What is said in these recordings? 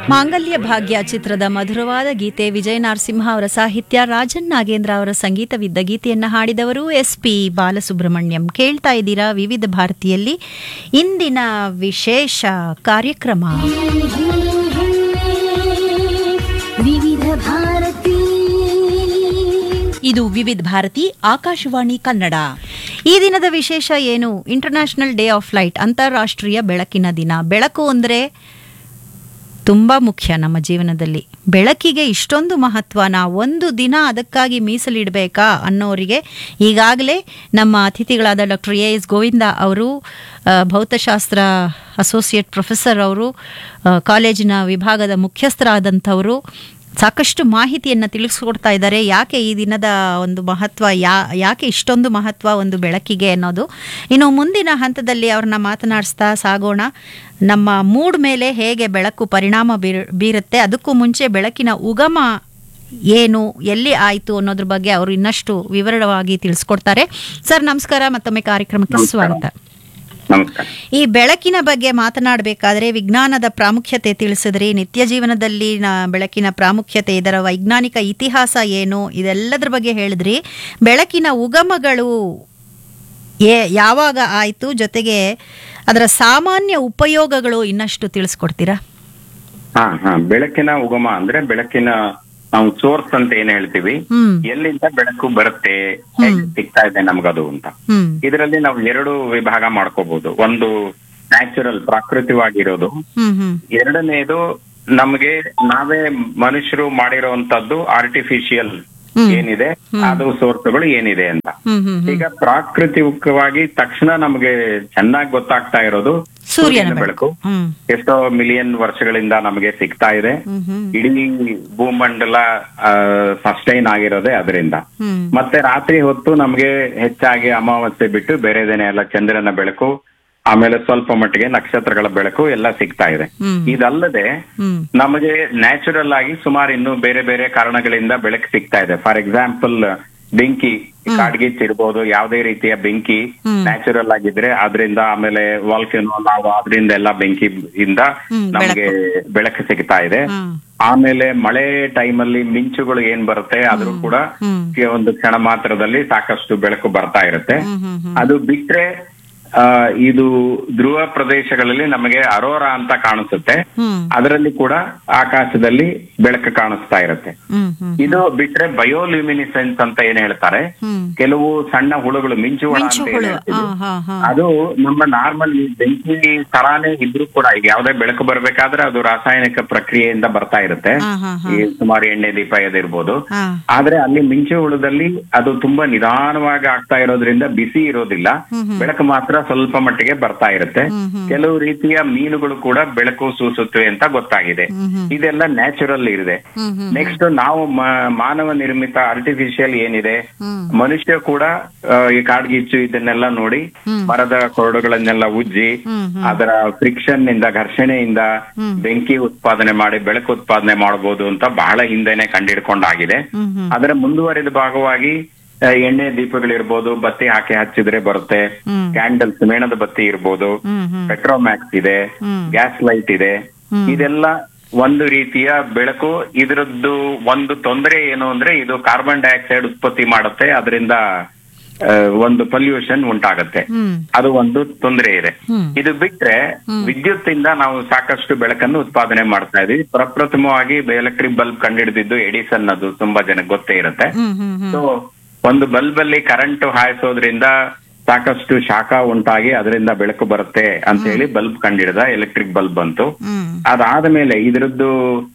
ಮಾಂಗಲ್ಯ ಭಾಗ್ಯ ಚಿತ್ರದ ಮಧುರವಾದ ಗೀತೆ ವಿಜಯ ನರಸಿಂಹ ಅವರ ಸಾಹಿತ್ಯ ರಾಜನ್ ನಾಗೇಂದ್ರ ಅವರ ಸಂಗೀತವಿದ್ದ ಗೀತೆಯನ್ನ ಹಾಡಿದವರು ಎಸ್ ಪಿ ಬಾಲಸುಬ್ರಹ್ಮಣ್ಯಂ ಕೇಳ್ತಾ ಇದ್ದೀರಾ ವಿವಿಧ ಭಾರತಿಯಲ್ಲಿ ಇಂದಿನ ವಿಶೇಷ ಕಾರ್ಯಕ್ರಮ ವಿವಿಧ ಭಾರತಿ ಇದು ವಿವಿಧ ಭಾರತಿ ಆಕಾಶವಾಣಿ ಕನ್ನಡ ಈ ದಿನದ ವಿಶೇಷ ಏನು ಇಂಟರ್ನ್ಯಾಷನಲ್ ಡೇ ಆಫ್ ಲೈಟ್ ಅಂತಾರಾಷ್ಟ್ರೀಯ ಬೆಳಕಿನ ದಿನ ಬೆಳಕು ಅಂದರೆ ತುಂಬ ಮುಖ್ಯ ನಮ್ಮ ಜೀವನದಲ್ಲಿ ಬೆಳಕಿಗೆ ಇಷ್ಟೊಂದು ಮಹತ್ವನ ಒಂದು ದಿನ ಅದಕ್ಕಾಗಿ ಮೀಸಲಿಡಬೇಕಾ ಅನ್ನೋರಿಗೆ ಈಗಾಗಲೇ ನಮ್ಮ ಅತಿಥಿಗಳಾದ ಡಾಕ್ಟರ್ ಎ ಎಸ್ ಗೋವಿಂದ ಅವರು ಆ, ಭೌತಶಾಸ್ತ್ರ ಅಸೋಸಿಯೇಟ್ ಪ್ರೊಫೆಸರ್ ಅವರು ಆ, ಕಾಲೇಜಿನ ವಿಭಾಗದ ಮುಖ್ಯಸ್ಥರಾದಂಥವರು ಸಾಕಷ್ಟು ಮಾಹಿತಿಯನ್ನು ತಿಳಿಸ್ಕೊಡ್ತಾ ಇದ್ದಾರೆ ಯಾಕೆ ಈ ದಿನದ ಒಂದು ಮಹತ್ವ ಯಾ ಯಾಕೆ ಇಷ್ಟೊಂದು ಮಹತ್ವ ಒಂದು ಬೆಳಕಿಗೆ ಅನ್ನೋದು ಇನ್ನು ಮುಂದಿನ ಹಂತದಲ್ಲಿ ಅವ್ರನ್ನ ಮಾತನಾಡಿಸ್ತಾ ಸಾಗೋಣ ನಮ್ಮ ಮೂಡ್ ಮೇಲೆ ಹೇಗೆ ಬೆಳಕು ಪರಿಣಾಮ ಬೀರ್ ಬೀರುತ್ತೆ ಅದಕ್ಕೂ ಮುಂಚೆ ಬೆಳಕಿನ ಉಗಮ ಏನು ಎಲ್ಲಿ ಆಯಿತು ಅನ್ನೋದ್ರ ಬಗ್ಗೆ ಅವರು ಇನ್ನಷ್ಟು ವಿವರವಾಗಿ ತಿಳಿಸ್ಕೊಡ್ತಾರೆ ಸರ್ ನಮಸ್ಕಾರ ಮತ್ತೊಮ್ಮೆ ಕಾರ್ಯಕ್ರಮಕ್ಕೆ ನಮಸ್ಕಾರ. ಸ್ವಾಗತ ನಮಸ್ಕಾರ ಈ ಬೆಳಕಿನ ಬಗ್ಗೆ ಮಾತನಾಡಬೇಕಾದ್ರೆ ವಿಜ್ಞಾನದ ಪ್ರಾಮುಖ್ಯತೆ ತಿಳಿಸಿದ್ರಿ ನಿತ್ಯ ಜೀವನದಲ್ಲಿ ನ- ಬೆಳಕಿನ ಪ್ರಾಮುಖ್ಯತೆ ಇದರ ವೈಜ್ಞಾನಿಕ ಇತಿಹಾಸ ಏನು ಇದೆಲ್ಲದರ ಬಗ್ಗೆ ಹೇಳಿದ್ರಿ ಬೆಳಕಿನ ಉಗಮಗಳು ಏ ಯಾವಾಗ ಆಯಿತು ಜೊತೆಗೆ ಅದರ ಸಾಮಾನ್ಯ ಉಪಯೋಗಗಳು ಇನ್ನಷ್ಟು ತಿಳಿಸ್ಕೊಡ್ತೀರಾ ಹಾ ಹಾ ಬೆಳಕಿನ ಉಗಮ ಅಂದ್ರೆ ಬೆಳಕಿನ ನಾವು ಸೋರ್ಸ್ ಅಂತ ಏನ್ ಹೇಳ್ತೀವಿ ಹ್ಮ್ ಎಲ್ಲಿಂದ ಬೆಳಕು ಬರುತ್ತೆ ಹೇಗೆ ಸಿಗ್ತಾ ಇದೆ ನಮ್ಗದು ಅಂತ ಹ್ಮ್ ಇದರಲ್ಲಿ ನಾವು ಎರಡು ವಿಭಾಗ ಮಾಡ್ಕೋಬಹುದು ಒಂದು ನ್ಯಾಚುರಲ್ ಪ್ರಾಕೃತಿವಾಗಿರೋದು ಹ್ಮ್ ಹ್ಮ್ ಎರಡನೇದು ನಮಗೆ ನಾವೇ ಮನುಷ್ಯರು ಮಾಡಿರೋಂತದ್ದು ಆರ್ಟಿಫಿಷಿಯಲ್ ಹ್ಮ್. ಏನಿದೆ ಅದು ಸೋರ್ಸ್ಗಳು ಏನಿದೆ ಅಂತ ಹ್ಮ್ ಹ್ಮ್ ಹ್ಮ್ ಈಗ ಪ್ರಾಕೃತಿಕವಾಗಿ ತಕ್ಷಣ ನಮಗೆ ಚೆನ್ನಾಗಿ ಗೊತ್ತಾಗ್ತಾ ಇರೋದು ಸೂರ್ಯನ ಬೆಳಕು ಹ್ಮ್ ಎಷ್ಟೋ ಮಿಲಿಯನ್ ವರ್ಷಗಳಿಂದ ನಮಗೆ ಸಿಗ್ತಾ ಇದೆ ಹ್ಮ್ ಹ್ಮ್ ಇಡೀ ಭೂಮಂಡಲ ಸಸ್ಟೈನ್ ಆಗಿರೋದೇ ಅದರಿಂದ ಹ್ಮ್ ಮತ್ತೆ ರಾತ್ರಿ ಹೊತ್ತು ನಮಗೆ ಹೆಚ್ಚಾಗಿ ಅಮಾವಾಸ್ಯೆ ಬಿಟ್ಟು ಬೇರೆದೇನೆ ಎಲ್ಲ ಚಂದ್ರನ ಬೆಳಕು ಆಮೇಲೆ ಸ್ವಲ್ಪ ಮಟ್ಟಿಗೆ ನಕ್ಷತ್ರಗಳ ಬೆಳಕು ಎಲ್ಲ ಸಿಗ್ತಾ ಇದೆ ಹ್ಮ್ ಇದಲ್ಲದೆ ಹ್ಮ್ ನಮಗೆ ನ್ಯಾಚುರಲ್ ಆಗಿ ಸುಮಾರು ಇನ್ನು ಬೇರೆ ಬೇರೆ ಕಾರಣಗಳಿಂದ ಬೆಳಕು ಸಿಗ್ತಾ ಇದೆ ಫಾರ್ ಎಕ್ಸಾಂಪಲ್ ಬೆಂಕಿ ಕಾಡ್ಗಿಚ್ ಇರ್ಬೋದು ಯಾವುದೇ ರೀತಿಯ ಬೆಂಕಿ ಹ್ಮ್. ನ್ಯಾಚುರಲ್ ಆಗಿದ್ರೆ ಅದರಿಂದ ಆಮೇಲೆ ವಾಲ್ಕೆನೋ ನಾವು ಅದರಿಂದ ಎಲ್ಲ ಬೆಂಕಿ ಇಂದ ಹ್ಮ್, ನಮಗೆ ಬೆಳಕು ಸಿಗ್ತಾ ಇದೆ ಹ್ಮ್ ಆಮೇಲೆ ಮಳೆ ಟೈಮಲ್ಲಿ ಮಿಂಚುಗಳು ಏನ್ ಬರುತ್ತೆ ಆದ್ರೂ ಕೂಡ ಹ್ಮ್ ಒಂದು ಕ್ಷಣ ಮಾತ್ರದಲ್ಲಿ ಸಾಕಷ್ಟು ಬೆಳಕು ಬರ್ತಾ ಇರುತ್ತೆ ಹ್ಮ್ ಹ್ಮ್ ಹ್ಮ್ ಅದು ಬಿಟ್ರೆ ಆ, ಇದು ಧ್ರುವ ಪ್ರದೇಶಗಳಲ್ಲಿ ನಮಗೆ ಅರೋರಾ ಅಂತ ಕಾಣಿಸುತ್ತೆ ಹ್ಮ್ ಅದರಲ್ಲಿ ಕೂಡ ಆಕಾಶದಲ್ಲಿ ಬೆಳಕು ಕಾಣಿಸ್ತಾ ಇರುತ್ತೆ ಹ್ಮ್ ಹ್ಮ್ ಇದು ಬಿಟ್ರೆ ಬಯೋಲ್ಯೂಮಿನಿಸೆನ್ಸ್ ಅಂತ ಏನ್ ಹೇಳ್ತಾರೆ ಹ್ಮ್ ಕೆಲವು ಸಣ್ಣ ಹುಳುಗಳು ಮಿಂಚು ಹುಳ ಅಂತ ಏನ್ ಮಿಂಚುಗಳು ಹೇಳ್ತೀವಿ. ಹಾ ಹಾ ಹಾ ಅದು ನಮ್ಮ ನಾರ್ಮಲ್ ಬೆಂಕಿ ತರಾನೇ ಇದ್ರೂ ಕೂಡ ಈಗ ಯಾವ್ದೇ ಬೆಳಕು ಬರ್ಬೇಕಾದ್ರೆ ಅದು ರಾಸಾಯನಿಕ ಪ್ರಕ್ರಿಯೆಯಿಂದ ಬರ್ತಾ ಇರುತ್ತೆ ಹಾ ಹಾ ಹಾ ಈ ಸುಮಾರು ಎಣ್ಣೆ ದೀಪ ಇದಿರ್ಬೋದು ಹಾ ಆದ್ರೆ ಅಲ್ಲಿ ಮಿಂಚು ಹುಳದಲ್ಲಿ ಅದು ತುಂಬಾ ನಿಧಾನವಾಗಿ ಆಗ್ತಾ ಇರೋದ್ರಿಂದ ಬಿಸಿ ಇರೋದಿಲ್ಲ ಹ್ಮ್ ಹ್ಮ್ ಬೆಳಕು ಮಾತ್ರ ಸ್ವಲ್ಪ ಮಟ್ಟಿಗೆ ಬರ್ತಾ ಇರುತ್ತೆ ಹ್ಮ್ ಹ್ಮ್ ಕೆಲವು ರೀತಿಯ ಮೀನುಗಳು ಕೂಡ ಬೆಳಕು ಸೂಸುತ್ತವೆ ಅಂತ ಗೊತ್ತಾಗಿದೆ ಹ್ಮ್ ಹ್ಮ್ ಇದೆಲ್ಲ ನ್ಯಾಚುರಲ್ ಇದೆ ಹ್ಮ್ ಹ್ಮ್ ನೆಕ್ಸ್ಟ್ ನಾವು ಮ- ಮಾನವ ನಿರ್ಮಿತ ಆರ್ಟಿಫಿಷಿಯಲ್ ಏನಿದೆ ಹ್ಮ್ ಮನುಷ್ಯ ಕೂಡ ಆ, ಈ ಕಾಡ್ಗಿಚ್ಚು ಇದನ್ನೆಲ್ಲ ನೋಡಿ ಹ್ಮ್. ಮರದ ಕೊರಡುಗಳನ್ನೆಲ್ಲ ಉಜ್ಜಿ ಹ್ಮ್ ಹ್ಮ್ ಅದರ ಫ್ರಿಕ್ಷನ್ ನಿಂದ ಘರ್ಷಣೆಯಿಂದ ಹ್ಮ್. ಬೆಂಕಿ ಉತ್ಪಾದನೆ ಮಾಡಿ ಬೆಳಕು ಉತ್ಪಾದನೆ ಮಾಡಬಹುದು ಅಂತ ಬಹಳ ಹಿಂದೆನೆ ಕಂಡಿಡ್ಕೊಂಡಾಗಿದೆ ಹ್ಮ್ ಹ್ಮ್ ಅದರ ಮುಂದುವರಿದ ಭಾಗವಾಗಿ ಆ, ಎಣ್ಣೆ ದೀಪಗಳಿರ್ಬೋದು ಬತ್ತಿ ಹಾಕಿ ಹಚ್ಚಿದ್ರೆ ಬರುತ್ತೆ ಹ್ಮ್ ಕ್ಯಾಂಡಲ್ಸ್ ಮೇಣದ ಬತ್ತಿ ಇರ್ಬೋದು ಹ್ಮ್ ಹ್ಮ್ ಪೆಟ್ರೋಮ್ಯಾಕ್ಸ್ ಇದೆ ಹ್ಮ್. ಗ್ಯಾಸ್ ಲೈಟ್ ಇದೆ ಹ್ಮ್. ಇದೆಲ್ಲ ಒಂದು ರೀತಿಯ ಬೆಳಕು ಇದರದ್ದು ಒಂದು ತೊಂದರೆ ಏನು ಅಂದ್ರೆ ಇದು ಕಾರ್ಬನ್ ಡೈಆಕ್ಸೈಡ್ ಉತ್ಪತ್ತಿ ಮಾಡುತ್ತೆ ಅದರಿಂದ ಒಂದು ಪೊಲ್ಯೂಷನ್ ಉಂಟಾಗತ್ತೆ ಹ್ಮ್ ಅದು ಒಂದು ತೊಂದರೆ ಇದೆ ಹ್ಮ್ ಇದು ಬಿಟ್ರೆ ವಿದ್ಯುತ್ ಇಂದ ನಾವು ಸಾಕಷ್ಟು ಬೆಳಕನ್ನು ಉತ್ಪಾದನೆ ಮಾಡ್ತಾ ಇದೀವಿ ಪ್ರಪ್ರಥಮವಾಗಿ ಎಲೆಕ್ಟ್ರಿಕ್ ಬಲ್ಬ್ ಕಂಡುಹಿಡಿದಿದ್ದು ಎಡಿಸನ್ ಅದು ತುಂಬಾ ಜನಕ್ಕೆ ಗೊತ್ತೇ ಇರುತ್ತೆ ಹ್ಮ್ ಹ್ಮ್ ಹ್ಮ್ ಸೊ ಒಂದು ಬಲ್ಬ್ ಅಲ್ಲಿ ಕರೆಂಟ್ ಹಾಯಿಸೋದ್ರಿಂದ ಸಾಕಷ್ಟು ಶಾಖ ಉಂಟಾಗಿ ಅದರಿಂದ ಬೆಳಕು ಬರುತ್ತೆ ಅಂತ ಹೇಳಿ ಬಲ್ಬ್ ಕಂಡಿಡಿದ ಎಲೆಕ್ಟ್ರಿಕ್ ಬಲ್ಬ್ ಬಂತು ಹ್ಮ್ ಅದಾದ ಮೇಲೆ ಇದರದ್ದು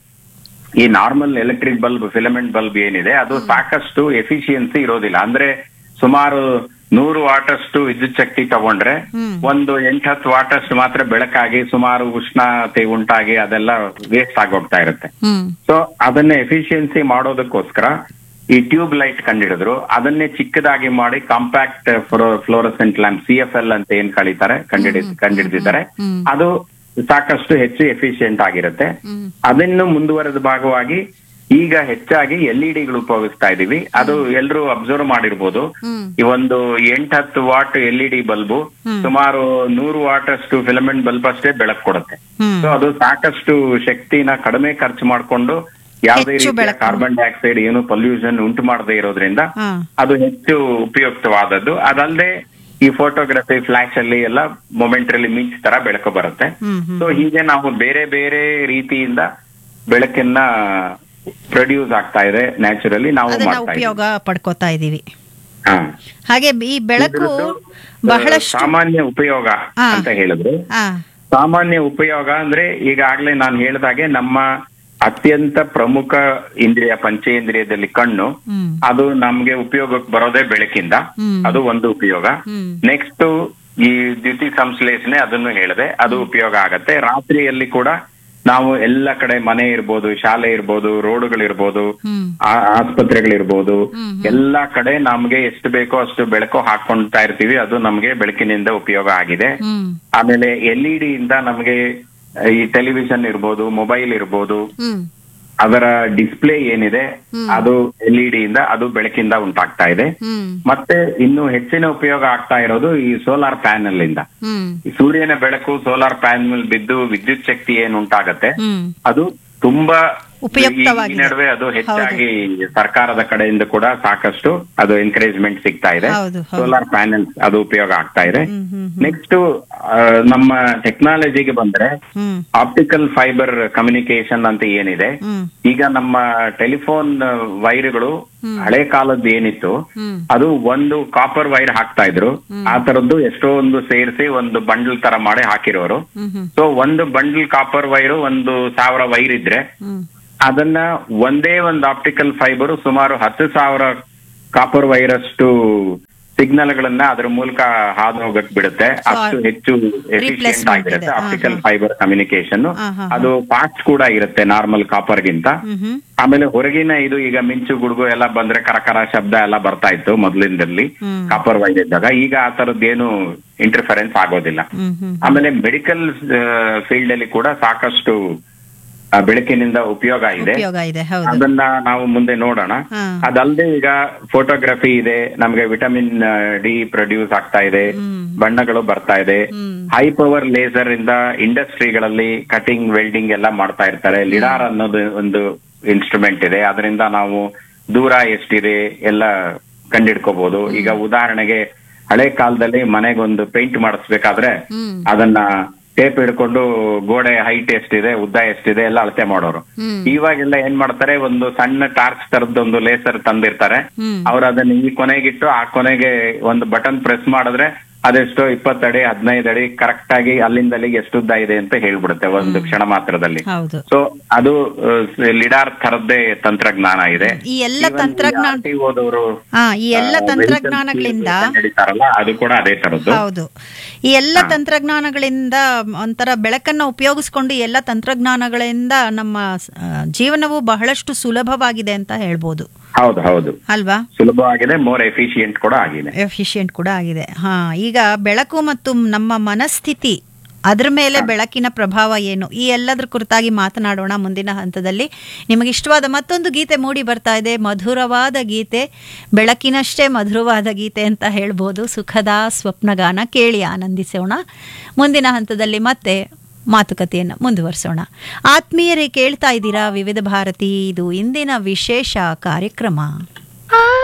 ಈ normal electric bulb filament bulb ಏನಿದೆ ಅದು ಸಾಕಷ್ಟು ಎಫಿಷಿಯನ್ಸಿ ಇರೋದಿಲ್ಲ ಅಂದ್ರೆ ಸುಮಾರು ನೂರು ವಾಟಷ್ಟು ವಿದ್ಯುತ್ ಶಕ್ತಿ ತಗೊಂಡ್ರೆ ಹ್ಮ್. ಒಂದು ಎಂಟತ್ತು ವಾಟಷ್ಟು ಮಾತ್ರ ಬೆಳಕಾಗಿ ಸುಮಾರು ಉಷ್ಣತೆ ಉಂಟಾಗಿ ಅದೆಲ್ಲ ವೇಸ್ಟ್ ಆಗೋಗ್ತಾ ಇರುತ್ತೆ ಹ್ಮ್ ಸೊ ಅದನ್ನ ಎಫಿಷಿಯನ್ಸಿ ಮಾಡೋದಕ್ಕೋಸ್ಕರ ಈ ಟ್ಯೂಬ್ ಲೈಟ್ ಕಂಡಿಡಿದ್ರು ಅದನ್ನೇ ಚಿಕ್ಕದಾಗಿ ಮಾಡಿ compact fluorescent lamp C F L ಅಂತ ಏನ್ ಕಳೀತಾರೆ ಕಂಡಿಡಿ ಕಂಡಿಡಿದಿದ್ದಾರೆ ಹ್ಮ್. ಅದು ಸಾಕಷ್ಟು ಹೆಚ್ಚು ಎಫಿಷಿಯಂಟ್ ಆಗಿರುತ್ತೆ ಹ್ಮ್ ಅದನ್ನು ಮುಂದುವರೆದ ಭಾಗವಾಗಿ ಈಗ ಹೆಚ್ಚಾಗಿ ಎಲ್ ಇ ಡಿಗಳು ಉಪಯೋಗಿಸ್ತಾ ಇದೀವಿ ಅದು ಎಲ್ರು ಅಬ್ಸರ್ವ್ ಮಾಡಿರ್ಬೋದು ಹ್ಮ್ ಈ ಒಂದು ಎಂಟ್ ಹತ್ತು watt L E D bulb ಹ್ಮ್. ಸುಮಾರು ನೂರು ವಾಟ್ ಅಷ್ಟು ಫಿಲಮೆಂಟ್ ಬಲ್ಬ್ ಅಷ್ಟೇ ಬೆಳಕು ಕೊಡುತ್ತೆ ಹ್ಮ್ ಸೊ ಅದು ಸಾಕಷ್ಟು ಶಕ್ತಿನ ಕಡಿಮೆ ಖರ್ಚು ಮಾಡ್ಕೊಂಡು ಯಾವುದೇ ಹೆಚ್ಚು ರೀತಿಯ ಬೆಳಕು. ಕಾರ್ಬನ್ ಡೈಆಕ್ಸೈಡ್ ಏನು ಪೊಲ್ಯೂಷನ್ ಉಂಟು ಮಾಡದೇ ಇರೋದ್ರಿಂದ ಹಾ ಅದು ಹೆಚ್ಚು ಉಪಯುಕ್ತವಾದದ್ದು ಅದಲ್ಲದೆ ಈ ಫೋಟೋಗ್ರಫಿ ಫ್ಲಾಶ್ ಅಲ್ಲಿ ಎಲ್ಲ ಮೊಮೆಂಟ್ರಲ್ಲಿ ಮಿಂಚ್ ತರ ಬೆಳಕು ಬರುತ್ತೆ ಹ್ಮ್ ಹ್ಮ್ ಸೊ ಹೀಗೆ ನಾವು ಬೇರೆ ಬೇರೆ ರೀತಿಯಿಂದ ಬೆಳಕನ್ನ ಪ್ರೊಡ್ಯೂಸ್ ಆಗ್ತಾ ಇದೆ ನ್ಯಾಚುರಲಿ ನಾವು ಅದನ್ನ ಮಾಡ್ತಾ ಇದ್ದೀವಿ ಉಪಯೋಗ ಪಡ್ಕೋತಾ ಇದೀವಿ ಹಾ. ಹಾಗೆ ಈ ಬೆಳಕು ಇದ್ರದ್ದು, ಬಹಳಷ್ಟು ಸಾಮಾನ್ಯ ಉಪಯೋಗ ಹಾ. ಅಂತ ಹೇಳಿದ್ರೆ ಹಾ ಸಾಮಾನ್ಯ ಉಪಯೋಗ ಅಂದ್ರೆ ಈಗಾಗ್ಲೇ ನಾನು ಹೇಳಿದಾಗೆ ನಮ್ಮ ಅತ್ಯಂತ ಪ್ರಮುಖ ಇಂದ್ರಿಯ ಪಂಚೇಂದ್ರಿಯದಲ್ಲಿ ಕಣ್ಣು ಹ್ಮ್ ಅದು ನಮ್ಗೆ ಉಪಯೋಗಕ್ಕೆ ಬರೋದೇ ಬೆಳಕಿಂದ ಹ್ಮ್. ಅದು ಒಂದು ಉಪಯೋಗ ಹ್ಮ್ ನೆಕ್ಸ್ಟ್ ಈ ದ್ಯುತಿ ಸಂಶ್ಲೇಷಣೆ ಅದನ್ನು ಹೇಳಿದೆ ಅದು ಉಪಯೋಗ ಆಗತ್ತೆ ರಾತ್ರಿಯಲ್ಲಿ ಕೂಡ ನಾವು ಎಲ್ಲ ಕಡೆ ಮನೆ ಇರ್ಬೋದು ಶಾಲೆ ಇರ್ಬೋದು ರೋಡ್ಗಳಿರ್ಬೋದು ಹ್ಮ್ ಆ- ಆಸ್ಪತ್ರೆಗಳಿರ್ಬೋದು ಹ್ಮ್, ಎಲ್ಲಾ ಕಡೆ ನಮ್ಗೆ ಎಷ್ಟು ಬೇಕೋ ಅಷ್ಟು ಬೆಳಕು ಹಾಕೊಂತಾ ಇರ್ತೀವಿ ಅದು ನಮ್ಗೆ ಬೆಳಕಿನಿಂದ ಉಪಯೋಗ ಆಗಿದೆ ಹ್ಮ್ ಆಮೇಲೆ ಎಲ್ ಇ ಡಿ ಇಂದ ನಮ್ಗೆ ಈ ಟೆಲಿವಿಷನ್ ಇರ್ಬೋದು ಮೊಬೈಲ್ ಇರ್ಬೋದು ಹ್ಮ್ ಅದರ ಡಿಸ್ಪ್ಲೇ ಏನಿದೆ ಹ್ಮ್. ಅದು ಎಲ್ ಇ ಡಿ ಇಂದ ಅದು ಬೆಳಕಿಂದ ಉಂಟಾಗ್ತಾ ಇದೆ ಹ್ಮ್ ಮತ್ತೆ ಇನ್ನು ಹೆಚ್ಚಿನ ಉಪಯೋಗ ಆಗ್ತಾ ಇರೋದು ಈ ಸೋಲಾರ್ ಪ್ಯಾನೆಲ್ ಇಂದ ಹ್ಮ್ ಈ ಸೂರ್ಯನ ಬೆಳಕು ಸೋಲಾರ್ ಪ್ಯಾನೆಲ್ ಬಿದ್ದು ವಿದ್ಯುತ್ ಶಕ್ತಿ ಏನ್ ಉಂಟಾಗತ್ತೆ ಹ್ಮ್ ಅದು ತುಂಬಾ ಉಪಯುಕ್ತವಾಗಿದೆ. ಈ ನಡುವೆ ಅದು ಹೆಚ್ಚಾಗಿ ಸರ್ಕಾರದ ಕಡೆಯಿಂದ ಕೂಡ ಸಾಕಷ್ಟು ಅದು ಎನ್ಕರೇಜ್ಮೆಂಟ್ ಸಿಗ್ತಾ ಇದೆ ಹೌದು, ಹೌದು. ಸೋಲಾರ್ ಪ್ಯಾನೆಲ್ಸ್ ಅದು ಉಪಯೋಗ ಆಗ್ತಾ ಇದೆ ಹ್ಮ್ ಹ್ಮ್ ನೆಕ್ಸ್ಟ್ ನಮ್ಮ ಟೆಕ್ನಾಲಜಿಗೆ ಬಂದ್ರೆ ಹ್ಮ್ ಆಪ್ಟಿಕಲ್ ಫೈಬರ್ ಕಮ್ಯುನಿಕೇಶನ್ ಅಂತ ಏನಿದೆ ಹ್ಮ್ ಈಗ ನಮ್ಮ ಟೆಲಿಫೋನ್ ವೈರ್ಗಳು ಹ್ಮ್. ಹಳೆ ಕಾಲದ್ದು ಏನಿತ್ತು ಹ್ಮ್ ಅದು ಒಂದು ಕಾಪರ್ ವೈರ್ ಹಾಕ್ತಾ ಇದ್ರು ಆ ತರದ್ದು ಎಷ್ಟೋ ಒಂದು ಸೇರಿಸಿ ಒಂದು ಬಂಡಲ್ ತರ ಮಾಡಿ ಹಾಕಿರೋರು ಹ್ಮ್ ಹ್ಮ್ ಸೊ ಒಂದು ಬಂಡಲ್ ಕಾಪರ್ ವೈರ್ ಒಂದು ಸಾವಿರ ವೈರ್ ಇದ್ರೆ ಹ್ಮ್ ಅದನ್ನ ಒಂದೇ ಒಂದು ಆಪ್ಟಿಕಲ್ ಫೈಬರ್ ಸುಮಾರು ಹತ್ತು ಸಾವಿರ ಕಾಪರ್ ವೈರ್ ಅಷ್ಟು ಸಿಗ್ನಲ್ ಗಳನ್ನ ಅದ್ರ ಮೂಲಕ ಹಾದು ಹೋಗಕ್ ಬಿಡುತ್ತೆ So, ಅಷ್ಟು ಹೆಚ್ಚು ಎಫಿಷಿಯಂಟ್ replacement ಆಗಿರುತ್ತೆ ಇದೆ. ಹಾ, ಆಪ್ಟಿಕಲ್ ಹಾ. ಫೈಬರ್ ಕಮ್ಯುನಿಕೇಶನ್ ಹಾ, ಹಾ, ಅದು ಫಾಸ್ಟ್ ಕೂಡ ಇರುತ್ತೆ ನಾರ್ಮಲ್ ಕಾಪರ್ ಗಿಂತ ಹ್ಮ್ ಹ್ಮ್ ಆಮೇಲೆ ಹೊರಗಿನ ಇದು ಈಗ ಮಿಂಚು ಗುಡುಗು ಎಲ್ಲ ಬಂದ್ರೆ ಕರಕರ ಶಬ್ದ ಎಲ್ಲ ಬರ್ತಾ ಇತ್ತು ಮೊದಲಿಂದಲ್ಲಿ ಹ್ಮ್. ಕಾಪರ್ ವೈರ್ ಇದ್ದಾಗ ಈಗ ಆ ತರದ್ದೇನು ಇಂಟರ್ಫರೆನ್ಸ್ ಆಗೋದಿಲ್ಲ ಹ್ಮ್ ಹ್ಮ್ ಆಮೇಲೆ ಮೆಡಿಕಲ್ ಫೀಲ್ಡ್ ಅಲ್ಲಿ ಕೂಡ ಸಾಕಷ್ಟು ಆ, ಬೆಳಕಿನಿಂದ ಉಪಯೋಗ ಇದೆ ಉಪಯೋಗ ಇದೆ ಹೌದು ಅದನ್ನ ನಾವು ಮುಂದೆ ನೋಡೋಣ ಹಾ. ಅದಲ್ಲದೆ ಈಗ ಫೋಟೋಗ್ರಫಿ ಇದೆ ನಮ್ಗೆ ವಿಟಮಿನ್ ಡಿ ಪ್ರೊಡ್ಯೂಸ್ ಆಗ್ತಾ ಇದೆ ಹ್ಮ್. ಬಣ್ಣಗಳು ಬರ್ತಾ ಇದೆ ಹ್ಮ್ ಹೈ ಪವರ್ ಲೇಸರ್ ಇಂದ ಇಂಡಸ್ಟ್ರಿಗಳಲ್ಲಿ ಕಟಿಂಗ್ ವೆಲ್ಡಿಂಗ್ ಎಲ್ಲ ಮಾಡ್ತಾ ಇರ್ತಾರೆ ಲಿಡಾರ್ ಅನ್ನೋದು ಒಂದು ಇನ್ಸ್ಟ್ರೂಮೆಂಟ್ ಇದೆ ಅದರಿಂದ ನಾವು ದೂರ ಎಷ್ಟಿದೆ ಎಲ್ಲ ಕಂಡಿಡ್ಕೋಬಹುದು ಈಗ ಉದಾಹರಣೆಗೆ ಹಳೆ ಕಾಲದಲ್ಲಿ ಮನೆಗೊಂದು ಪೇಂಟ್ ಮಾಡಿಸ್ಬೇಕಾದ್ರೆ ಹ್ಮ್ ಅದನ್ನ ಟೇಪ್ ಹಿಡ್ಕೊಂಡು ಗೋಡೆ ಹೈಟ್ ಎಷ್ಟಿದೆ ಉದ್ದ ಎಷ್ಟಿದೆ ಎಲ್ಲ ಅಳತೆ ಮಾಡೋರು ಹ್ಮ್ ಇವಾಗೆಲ್ಲ ಏನ್ ಮಾಡ್ತಾರೆ ಒಂದು ಸಣ್ಣ ಟಾರ್ಚ್ ತರದ್ದು ಒಂದು ಲೇಸರ್ ತಂದಿರ್ತಾರೆ ಹ್ಮ್ ಅವ್ರು ಅದನ್ನ ಈ ಕೊನೆಗಿಟ್ಟು ಆ ಕೊನೆಗೆ ಒಂದು ಬಟನ್ ಪ್ರೆಸ್ ಮಾಡಿದ್ರೆ ಅದೆಷ್ಟೋ ಇಪ್ಪತ್ತಡಿ ಹದಿನೈದು ಅಡಿ ಕರೆಕ್ಟ್ ಆಗಿ ಅಲ್ಲಿಂದ ಅಲ್ಲಿಗೆ ಎಷ್ಟು ಉದ್ದ ಇದೆ ಅಂತ ಹೇಳ್ಬಿಡುತ್ತೆ ಒಂದು ಕ್ಷಣ ಮಾತ್ರದಲ್ಲಿ ಹೌದು ಸೊ ಅದು ಲಿಡಾರ್ ತರದ್ದೇ ತಂತ್ರಜ್ಞಾನ ಇದೆ ಈ ಎಲ್ಲ ತಂತ್ರಜ್ಞಾನ ಓದೋರು ಹಾ ಈ ಎಲ್ಲ ತಂತ್ರಜ್ಞಾನಗಳಿಂದ ನಡೀತಾರಲ್ಲ ಅದು ಕೂಡ ಅದೇ ತರದ್ದು ಹೌದು ಈ ಎಲ್ಲ ತಂತ್ರಜ್ಞಾನಗಳಿಂದ ಒಂಥರ ಬೆಳಕನ್ನ ಉಪಯೋಗಿಸ್ಕೊಂಡು ಈ ಎಲ್ಲ ತಂತ್ರಜ್ಞಾನಗಳಿಂದ ನಮ್ಮ ಆ, ಜೀವನವು ಬಹಳಷ್ಟು ಸುಲಭವಾಗಿದೆ ಅಂತ ಹೇಳ್ಬೋದು ಹೌದು ಹೌದು ಅಲ್ವಾ ಸುಲಭವಾಗಿದೆ ಮೋರ್ ಎಫಿಷಿಯಂಟ್ ಕೂಡ ಆಗಿದೆ ಎಫಿಷಿಯೆಂಟ್ ಕೂಡ ಆಗಿದೆ ಹಾ ಈಗ ಬೆಳಕು ಮತ್ತು ನಮ್ಮ ಮನಸ್ಥಿತಿ ಅದ್ರ ಮೇಲೆ ಬೆಳಕಿನ ಪ್ರಭಾವ ಏನು ಈ ಎಲ್ಲದರ ಕುರಿತಾಗಿ ಮಾತನಾಡೋಣ ಮುಂದಿನ ಹಂತದಲ್ಲಿ ನಿಮಗೆ ಇಷ್ಟವಾದ ಮತ್ತೊಂದು ಗೀತೆ ಮೂಡಿ ಬರ್ತಾ ಇದೆ ಮಧುರವಾದ ಗೀತೆ ಬೆಳಕಿನಷ್ಟೇ ಮಧುರವಾದ ಗೀತೆ ಅಂತ ಹೇಳ್ಬೋದು ಸುಖದ ಸ್ವಪ್ನಗಾನ ಕೇಳಿ ಆನಂದಿಸೋಣ ಮುಂದಿನ ಹಂತದಲ್ಲಿ ಮತ್ತೆ ಮಾತುಕತೆಯನ್ನು ಮುಂದುವರಿಸೋಣ ಆತ್ಮೀಯರೇ ಕೇಳ್ತಾ ಇದ್ದೀರಾ ವಿವಿಧ ಭಾರತಿ ಇದು ಇಂದಿನ ವಿಶೇಷ ಕಾರ್ಯಕ್ರಮ